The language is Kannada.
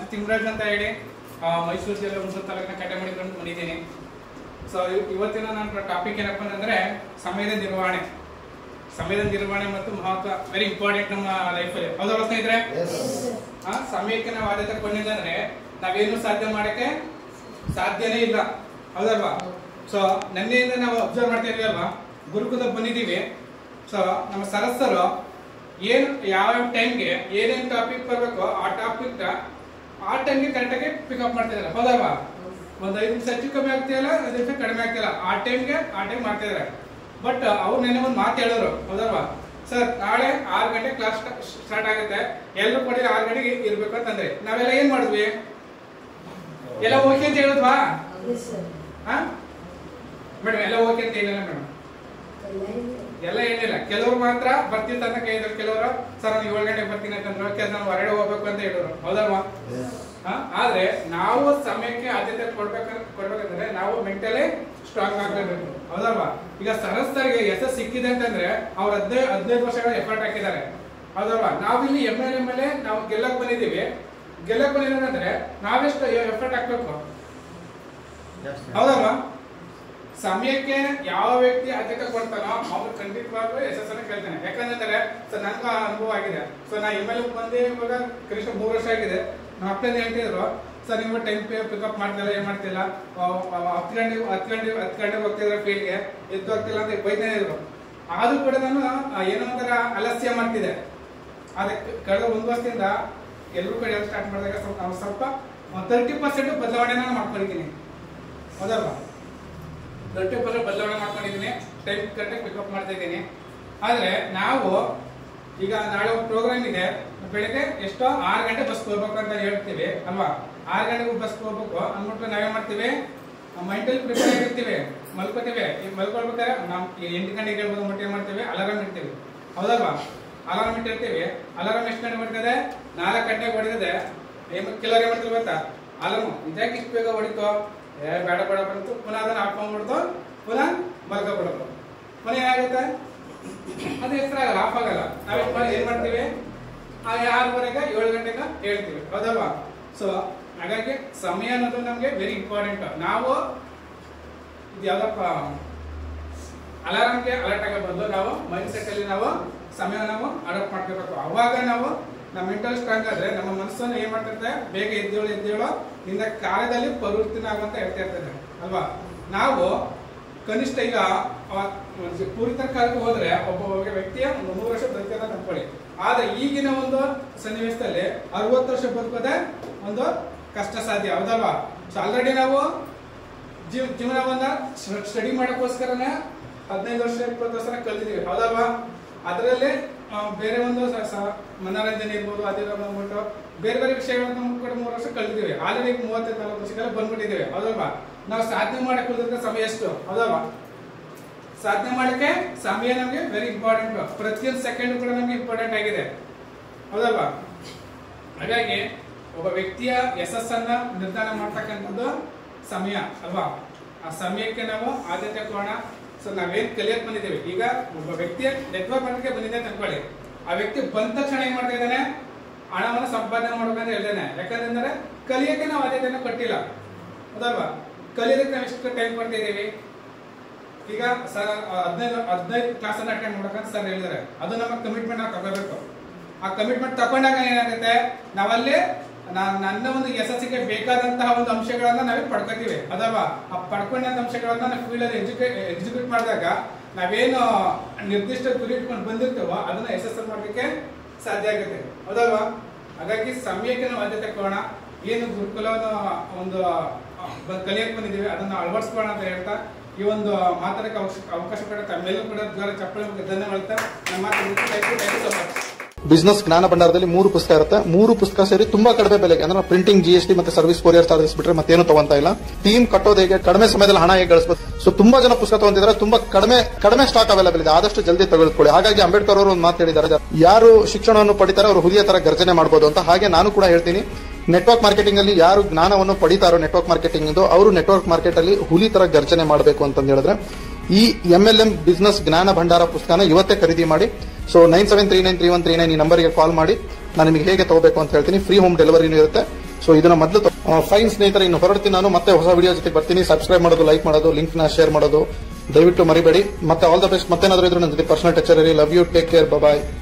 ತಿಮ್ರಾಜ್ ಅಂತ ಹೇಳಿ ಆ, ಮೈಸೂರು ಜಿಲ್ಲೆ ಹುಣಸೂರು ತಾಲೂಕಿನ ಕಟ್ಟೆ ಮಾಡಿಕೊಂಡು ಬಂದಿದ್ದೀನಿ ಸೊ ಇವತ್ತಿನ ನನ್ನ ಟಾಪಿಕ್ ಏನಪ್ಪ ಅಂತಂದ್ರೆ ಸಮಯದ ನಿರ್ವಹಣೆ ಸಮಯದ ನಿರ್ವಹಣೆ ಮತ್ತು ಮಹತ್ವ ವೆರಿ ಇಂಪಾರ್ಟೆಂಟ್ ನಮ್ಮ ಲೈಫಲ್ಲಿ ಹೌದಲ್ಲ ಸ್ನೇಹಿತರೆ ಆ, ಸಮಯಕ್ಕೆ ನಾವು ಆದ್ಯತೆ ಕೊಟ್ಟಿಲ್ಲ ಅಂದ್ರೆ ನಾವೇನು ಸಾಧ್ಯ ಮಾಡಕ್ಕೆ ಸಾಧ್ಯನೇ ಇಲ್ಲ ಹೌದಲ್ವಾ ಸೊ ನಿನ್ನೆಯಿಂದ ನಾವು ಅಬ್ಸರ್ವ್ ಮಾಡ್ತಾ ಇದೀವಿ ಅಲ್ವಾ ಗುರುಕುಲ ಬಂದಿದ್ದೀವಿ ಸೊ ನಮ್ಮ ಸರಸ್ಸರು ಏನು ಯಾವ ಟೈಮ್ಗೆ ಏನೇನು ಟಾಪಿಕ್ ಬರಬೇಕು ಆ ಟಾಪಿಕ್ ಆ ಟೈಮ್ಗೆ ಕರೆಕ್ಟಾಗಿ ಪಿಕಪ್ ಮಾಡ್ತಿದ್ದಾರೆ ಹೌದಲ್ವಾ ಒಂದು ಐದು ನಿಮಿಷ ಹೆಚ್ಚು ಕಮ್ಮಿ ಆಗ್ತಿಲ್ಲ ಐದು ನಿಮಿಷ ಕಡಿಮೆ ಆಗ್ತಿಲ್ಲ ಆ ಟೈಮ್ಗೆ ಆ ಟೈಮ್ ಮಾಡ್ತಿದ್ದಾರೆ ಬಟ್ ಅವ್ರು ನೆನ್ನೆ ಒಂದು ಮಾತು ಹೇಳಿದ್ರು ಹೌದಲ್ವಾ ಸರ್ ನಾಳೆ ಆರು ಗಂಟೆ ಕ್ಲಾಸ್ ಸ್ಟಾರ್ಟ್ ಆಗುತ್ತೆ ಎಲ್ಲರೂ ಕೊಡಿ ಆರು ಗಂಟೆಗೆ ಇರ್ಬೇಕು ಅಂತಂದ್ರೆ ನಾವೆಲ್ಲ ಏನ್ ಮಾಡಿದ್ವಿ ಎಲ್ಲ ಓಕೆ ಅಂತ ಹೇಳಿದ್ವಾ ಹಾ ಮೇಡಮ್ ಎಲ್ಲ ಓಕೆ ಅಂತ ಏನಿಲ್ಲ ಮೇಡಮ್ ಎಲ್ಲ ಏನಿಲ್ಲ ಕೆಲವರು ಮಾತ್ರ ಬರ್ತೀನಿ ಅಂತ ಕೇಳಿದ್ರು ಕೆಲವರು ಸರ್ ನಾನು ಏಳು ಗಂಟೆಗೆ ಬರ್ತೀನಿ ಅಂತಂದ್ರು ಕೆಲಸ ನಾನು ಹೊರಗಡೆ ಹೋಗ್ಬೇಕು ಅಂತ ಹೇಳಿದ್ರು ಹೌದಲ್ವಾ ಹಾ? ಆದ್ರೆ ನಾವು ಸಮಯಕ್ಕೆ ಆದ್ಯತೆ ಕೊಡ್ಬೇಕ ಕೊಡ್ಬೇಕಂದ್ರೆ ನಾವು ಮೆಂಟಲಿ ಸ್ಟ್ರಾಂಗ್ ಆಗಬೇಕು ಹೌದಲ್ವಾ ಈಗ ಸರಸ್ತರಿಗೆ ಯಶಸ್ಸು ಸಿಕ್ಕಿದೆ ಅಂತಂದ್ರೆ ಅವ್ರ ಹದಿನೈದು ಹದಿನೈದು ವರ್ಷಗಳ ಎಫರ್ಟ್ ಹಾಕಿದ್ದಾರೆ ಹೌದಲ್ವಾ ನಾವಿಲ್ಲಿ M L M L A ನಾವು ಗೆಲ್ಲಕ್ ಬಂದಿದ್ದೀವಿ ಗೆಲ್ಲಕ್ ಬಂದಿರೋದಂದ್ರೆ ನಾವೆಷ್ಟು ಎಫರ್ಟ್ ಹಾಕ್ಬೇಕು ಹೌದಲ್ವಾ ಸಮಯಕ್ಕೆ ಯಾವ ವ್ಯಕ್ತಿ ಆದ್ಯತೆ ಕೊಡ್ತಾನೋ ಅವ್ರು ಖಂಡಿತವಾಗ್ಲೂ ಯಶಸ್ಸನ್ನ ಕೇಳ್ತಾನೆ ಯಾಕಂದ್ರೆ ಸರ್ ನನ್ಗೂ ಆ ಅನುಭವ ಆಗಿದೆ ಸೊ ನಾ ಎಮ್ ಎಲ್ ಬಂದು ಇವಾಗ ಕನಿಷ್ಠ ಮೂರು ವರ್ಷ ಆಗಿದೆ ನಮ್ಮ ಅಪ್ಪನ ಹೇಳ್ತಿದ್ರು ಸರ್ ನೀವು ಟೈಮ್ ಪಿಕಪ್ ಮಾಡ್ತಿಲ್ಲ ಏನ್ ಮಾಡ್ತಿಲ್ಲ ಆ, ಆ, ಹತ್ತು ಗಂಟೆ ಹತ್ತು ಗಂಟೆ ಹತ್ತು ಗಂಟೆಗೆ ಹೋಗ್ತಿದ್ರೆ ಫೀಲ್ಡ್ಗೆ ಎದ್ದು ಹೋಗ್ತಿಲ್ಲ ಅಂತ ಬೈತಾನೆ ಇದ್ರು ಆದ್ರೂ ಕೂಡ ನಾನು ಆ, ಏನೋ ಒಂಥರ ಆಲಸ್ಯ ಮಾಡ್ತಿದ್ದೆ ಅದಕ್ಕೆ ಕಳೆದ ಒಂದು ವರ್ಷದಿಂದ ಎಲ್ಲರೂ ಕಡೆ ಸ್ಟಾರ್ಟ್ ಮಾಡಿದಾಗ ಸ್ವಲ್ಪ ನಾವು ಸ್ವಲ್ಪ ತರ್ಟಿ ಪರ್ಸೆಂಟ್ ಬದಲಾವಣೆನ ಮಾಡ್ಕೊಂಡಿದ್ದೀನಿ ಹೌದಲ್ವಾ ತರ್ಟಿ ಪರ್ಸೆಂಟ್ ಬದಲಾವಣೆ ಮಾಡ್ಕೊಂಡಿದ್ದೀನಿ ಟೈಮ್ ಕರೆಕ್ಟಾಗಿ ಪಿಕಪ್ ಮಾಡ್ತಾ ಇದ್ದೀನಿ ಆದ್ರೆ ನಾವು ಈಗ ನಾಳೆ ಒಂದು ಪ್ರೋಗ್ರಾಮ್ ಇದೆ ಬೆಳಗ್ಗೆ ಎಷ್ಟೋ ಆರು ಗಂಟೆ ಬಸ್ ಹೋಗ್ಬೇಕು ಅಂತ ಹೇಳ್ತೀವಿ ಅಲ್ವಾ ಆರು ಗಂಟೆಗೆ ಬಸ್ ಹೋಗ್ಬೇಕು ಅಂದ್ಬಿಟ್ಟು ನಾವೇನ್ ಮಾಡ್ತೀವಿ ಮೈಂಡಲ್ಲಿ ಪ್ರಿಪೇರ್ ಆಗಿರ್ತೀವಿ ಮಲ್ಕೋತೀವಿ ಈಗ ಮಲ್ಕೊಳ್ಬೇಕಾದ್ರೆ ನಾವು ಎಂಟು ಗಂಟೆಗೆ ಹೇಳ್ಬೋದು ಮಟ್ಟ ಏನ್ ಮಾಡ್ತೀವಿ ಅಲಾರಾಮ್ ಇಡ್ತೀವಿ ಹೌದಲ್ವಾ ಅಲಾರಾಮ್ ಇಟ್ಟಿರ್ತೀವಿ ಅಲಾರಾಮ್ ಎಷ್ಟು ಗಂಟೆ ಹೊಡಿತದೆ ನಾಲ್ಕು ಗಂಟೆಗೆ ಹೊಡಿತದೆ ಏನ್ ಕೆಲವ್ರು ಏನ್ ಮಾಡ್ತೀವಿ ಗೊತ್ತಾ ಅಲಾರಾಮ್ ಇದ್ಯಾಕೆ ಇಷ್ಟು ಬೇಗ ಹೊಡಿತು ಏ ಬೇಡ ಬೇಡ ಬಂತು ಪುನಃ ಅದನ್ನ ಆಫ್ ಮಾಡ್ಬಿಡ್ತು ಪುನಃ ಮಲ್ಕೊಬಿಡೋದು ಪುನಃ ಏನಾಗುತ್ತೆ ಅದು ಹೆಸರಾಗಲ್ಲ ಆಫ್ ಆಗಲ್ಲ ನಾವೇನ್ ಮಾಡಿ ಏನ್ ಮಾಡ್ತೀವಿ ಆ ಆರೂವರೆಗೆ ಏಳು ಗಂಟೆಗೆ ಹೇಳ್ತೀವಿ ಹೌದಲ್ವಾ ಸೊ ಹಾಗಾಗಿ ಸಮಯ ಅನ್ನೋದು ನಮ್ಗೆ ವೆರಿ ಇಂಪಾರ್ಟೆಂಟ್ ನಾವು ಇದು ಯಾವ್ದಪ್ಪ ಅಲಾರಾಮ್ಗೆ ಅಲರ್ಟ್ ಆಗೋ ಬದಲು ನಾವು ಮೈಂಡ್ ಸೆಟ್ ಅಲ್ಲಿ ನಾವು ಸಮಯ ನಾವು ಅಡಾಪ್ಟ್ ಮಾಡ್ಕೋಬೇಕು ಅವಾಗ ನಾವು ನಮ್ಮ ಮೆಂಟಲ್ ಸ್ಟ್ರಾಂಗ್ ಆದ್ರೆ ನಮ್ಮ ಮನಸ್ಸನ್ನು ಏನ್ ಮಾಡ್ತಿರ್ತದೆ ಬೇಗ ಎದ್ದೇಳು ಎದ್ದೇಳು ನಿನ್ನ ಕಾಲದಲ್ಲಿ ಪರಿವರ್ತನೆ ಆಗುವಂತ ಹೇಳ್ತಾ ಇರ್ತದೆ ಅಲ್ವಾ ನಾವು ಕನಿಷ್ಠ ಈಗ ಅವ- ಒಂದು ಪೂರಿತ ಕಾಲಕ್ಕೆ ಹೋದ್ರೆ ಒಬ್ಬ ಒಬ್ಬ ವ್ಯಕ್ತಿಯ ಒಂದು ನೂರು ವರ್ಷ ಬದುಕದ ಅನ್ಕೊಳ್ಳಿ ಆದ್ರೆ ಈಗಿನ ಒಂದು ಸನ್ನಿವೇಶದಲ್ಲಿ ಅರವತ್ತು ವರ್ಷ ಬದುಕೋದೆ ಒಂದು ಕಷ್ಟ ಸಾಧ್ಯ ಹೌದಲ್ವಾ ಸೊ ಆಲ್ರೆಡಿ ನಾವು ಜೀವ ಜೀವನವನ್ನ ಸ್ಟಡಿ ಮಾಡಕ್ಕೋಸ್ಕರನೇ ಹದಿನೈದು ವರ್ಷ ಇಪ್ಪತ್ತು ವರ್ಷ ಕಲ್ತಿದೀವಿ ಹೌದಲ್ವಾ ಅದರಲ್ಲಿ ಬೇರೆ ಒಂದು ಸ- ಸ- ಮನೋರಂಜನೆ ಇರ್ಬೋದು ಅದಿರೋ ಬಂದ್ಬಿಟ್ಟು ಬೇರೆ ಬೇರೆ ವಿಷಯಗಳನ್ನ ಕೂಡ ಮೂರು ವರ್ಷ ಕಲ್ತಿದೀವಿ ಆಲ್ರೆಡಿ ಮೂವತ್ತೈದು ನಲವತ್ತು ವರ್ಷಗಳ ಬಂದ್ಬಿಟ್ಟಿದ್ದೀವಿ ಹೌದಲ್ವಾ ನಾವು ಸಾಧನೆ ಮಾಡಕ್ ಉಳಿದ್ರೆ ಸಮಯ ಎಷ್ಟು ಹೌದಲ್ವಾ ಸಾಧನೆ ಮಾಡಕ್ಕೆ ಸಮಯ ನಮಗೆ ವೆರಿ ಇಂಪಾರ್ಟೆಂಟ್ ಪ್ರತಿಯೊಂದು ಸೆಕೆಂಡ್ ಕೂಡ ನಮಗೆ ಇಂಪಾರ್ಟೆಂಟ್ ಆಗಿದೆ ಹೌದಲ್ವಾ ಹಾಗಾಗಿ ಒಬ್ಬ ವ್ಯಕ್ತಿಯ ಯಶಸ್ಸನ್ನ ನಿರ್ಧಾರ ಮಾಡ್ತಕ್ಕಂಥದ್ದು ಸಮಯ ಅಲ್ವಾ ಆ ಸಮಯಕ್ಕೆ ನಾವು ಆದ್ಯತೆ ಕೊಡೋಣ ಸೊ ನಾವೇನ್ ಕಲಿಯಕ್ ಬಂದಿದ್ದೀವಿ ಈಗ ಒಬ್ಬ ವ್ಯಕ್ತಿಯ ನೆಟ್ವರ್ಕ್ ಮಾಡಕ್ಕೆ ಬಂದಿದೆ ಅಂತ ಅನ್ಕೊಳ್ಳಿ ಆ ವ್ಯಕ್ತಿ ಬಂದ ತಕ್ಷಣ ಏನ್ ಮಾಡ್ತಾ ಇದ್ದಾನೆ ಹಣವನ್ನು ಸಂಪಾದನೆ ಮಾಡ್ಬೇಕಂತ ಹೇಳ್ತಾನೆ ಯಾಕಂದ್ರೆ ಕಲಿಯಕ್ಕೆ ನಾವು ಆದ್ಯತೆಯನ್ನು ಕೊಟ್ಟಿಲ್ಲ ಹೌದಲ್ವಾ ಕಲಿಯೋದಕ್ಕೆ ನಾವು ಎಷ್ಟು ಟೈಮ್ ಕೊಡ್ತಾ ಇದೀವಿ ಈಗ ಸರ್ ಹದಿನೈದು ಹದಿನೈದು ಕ್ಲಾಸ್ ಅನ್ನ ಅಟೆಂಡ್ ಮಾಡ್ಬೇಕಂತ ಸರ್ ಹೇಳಿದ್ದಾರೆ ಅದು ನಮ್ಮ ಕಮಿಟ್ಮೆಂಟ್ ನಾವು ತಗೋಬೇಕು ಆ ಕಮಿಟ್ಮೆಂಟ್ ತಗೊಂಡಾಗ ಏನಾಗುತ್ತೆ ನಾವಲ್ಲಿ ನಾ- ನನ್ನ ಒಂದು ಯಶಸ್ಸಿಗೆ ಬೇಕಾದಂತಹ ಒಂದು ಅಂಶಗಳನ್ನ ನಾವೇ ಪಡ್ಕೋತೀವಿ ಅದಲ್ವಾ ಆ ಪಡ್ಕೊಂಡಂತ ಅಂಶಗಳನ್ನ ನಾವು ಫೀಲ್ಡ್ ಅಲ್ಲಿ ಎಜುಕೇಟ್ ಎಕ್ಸಿಕ್ಯೂಟ್ ಮಾಡಿದಾಗ ನಾವೇನು ನಿರ್ದಿಷ್ಟ ಗುರಿ ಇಟ್ಕೊಂಡು ಬಂದಿರ್ತೀವೋ ಅದನ್ನ ಯಶಸ್ಸು ಮಾಡಲಿಕ್ಕೆ ಸಾಧ್ಯ ಆಗುತ್ತೆ ಹೌದಲ್ವಾ ಹಾಗಾಗಿ ಸಮಯಕ್ಕೆ ನಾವು ಆದ್ಯತೆ ಕೊಡೋಣ ಏನು ಗುರುಕುಲವನ್ನು ಒಂದು ಬ- ಕಲಿಯಕ್ ಬಂದಿದ್ದೀವಿ ಅದನ್ನ ಅಳವಡಿಸ್ಕೊಳ್ಳೋಣ ಅಂತ ಹೇಳ್ತಾ ಈ ಒಂದು ಮಾತಾಡಕ್ಕೆ ಅವಕಾಶ ಅವಕಾಶ ಕೊಡ ತಮ್ಮೆಲ್ಲರೂ ಕೂಡ ಜ್ವರ ಚಪ್ಪಳೆ ಮುಖ ಧನ್ಯವಾದ ನಮ್ಮ ಮಾತು thank you thank you so much business ಜ್ಞಾನ ಭಂಡಾರದಲ್ಲಿ ಮೂರು ಪುಸ್ತಕ ಇರುತ್ತೆ ಮೂರು ಪುಸ್ತಕ ಸೇರಿ ತುಂಬಾ ಕಡಿಮೆ ಬೆಲೆಗೆ ಅಂದ್ರೆ ಪ್ರಿಂಟಿಂಗ್ ಜಿಎಸ್ಟಿ ಮತ್ತೆ ಸರ್ವಿಸ್ ಕೊರಿಯರ್ ಚಾರ್ಜಸ್ ಬಿಟ್ರೆ ಮತ್ತೇನು ತಗೊಂತ ಇಲ್ಲ ಟೀಮ್ ಕಟ್ಟೋದು ಹೇಗೆ ಕಡಿಮೆ ಸಮಯದಲ್ಲಿ ಹಣ ಹೇಗೆ ಗಳಿಸಬಹುದು ಸೊ ತುಂಬಾ ಜನ ಪುಸ್ತಕ ತಗೊಂತಿದ್ದಾರೆ ತುಂಬಾ ಕಡಿಮೆ ಕಡಿಮೆ ಸ್ಟಾಕ್ ಅವೈಲೇಬಲ್ ಇದೆ ಆದಷ್ಟು ಜಲ್ದಿ ತೆಗೆದುಕೊಳ್ಳಿ ಹಾಗಾಗಿ ಅಂಬೇಡ್ಕರ್ ಅವರು ಒಂದು ಮಾತು ಹೇಳಿದ್ದಾರೆ ಯಾರು ಶಿಕ್ಷಣವನ್ನು ಪಡಿತಾರೆ ಅವರು ಹುಲಿಯ ತರ ಗರ್ಜನೆ ಮಾಡಬಹುದು ಅಂತ ಹಾಗೆ ನಾನು ಕೂಡ ಹೇಳ್ತೀನಿ ನೆಟ್ವರ್ಕ್ ಮಾರ್ಕೆಟಿಂಗ್ ಅಲ್ಲಿ ಯಾರು ಜ್ಞಾನವನ್ನು ಪಡಿತಾರೋ ನೆಟ್ವರ್ಕ್ ಮಾರ್ಕೆಟಿಂಗ್ ಅವರು ನೆಟ್ವರ್ಕ್ ಮಾರ್ಕೆಟ್ ಅಲ್ಲಿ ಹುಲಿ ತರ ಗರ್ಜನೆ ಮಾಡಬೇಕು ಅಂತ ಹೇಳಿದ್ರೆ ಈ ಎಂ ಎಲ್ ಎಂ ಬಿಸ್ನೆಸ್ ಜ್ಞಾನ ಭಂಡಾರ ಪುಸ್ತಕನ ಇವತ್ತೇ ಖರೀದಿ ಮಾಡಿ so nine seven three nine three one three nine ಈ ನಂಬರ್ಗೆ ಕಾಲ್ ಮಾಡಿ ನಾನು ನಿಮಗೆ ಹೇಗೆ ತಗೋಬೇಕು ಅಂತ ಹೇಳ್ತೀನಿ ಫ್ರೀ ಹೋಮ್ ಡೆಲಿವರಿನೂ ಇರುತ್ತೆ ಸೊ ಇದನ್ನ ಮೊದಲು ಫೈನ್ ಸ್ನೇಹಿತರೆ ಇನ್ನು ಹೊರಡ್ತೀನಿ ನಾನು ಮತ್ತೆ ಹೊಸ ವಿಡಿಯೋ ಜೊತೆ ಬರ್ತೀನಿ ಸಬ್ಸ್ಕ್ರೈಬ್ ಮಾಡೋದು ಲೈಕ್ ಮಾಡೋದು ಲಿಂಕ್ ನ ಶೇರ್ ಮಾಡೋದು ದಯವಿಟ್ಟು ಮರಿಬೇಡಿ ಮತ್ತೆ ಆಲ್ ದ ಬೆಸ್ಟ್ ಮತ್ತೇನಾದ್ರೂ ಇದ್ರೆ ನನ್ನ ಜೊತೆ ಪರ್ಸನಲ್ ಟಚರ್ ಇರಿ love you take care bye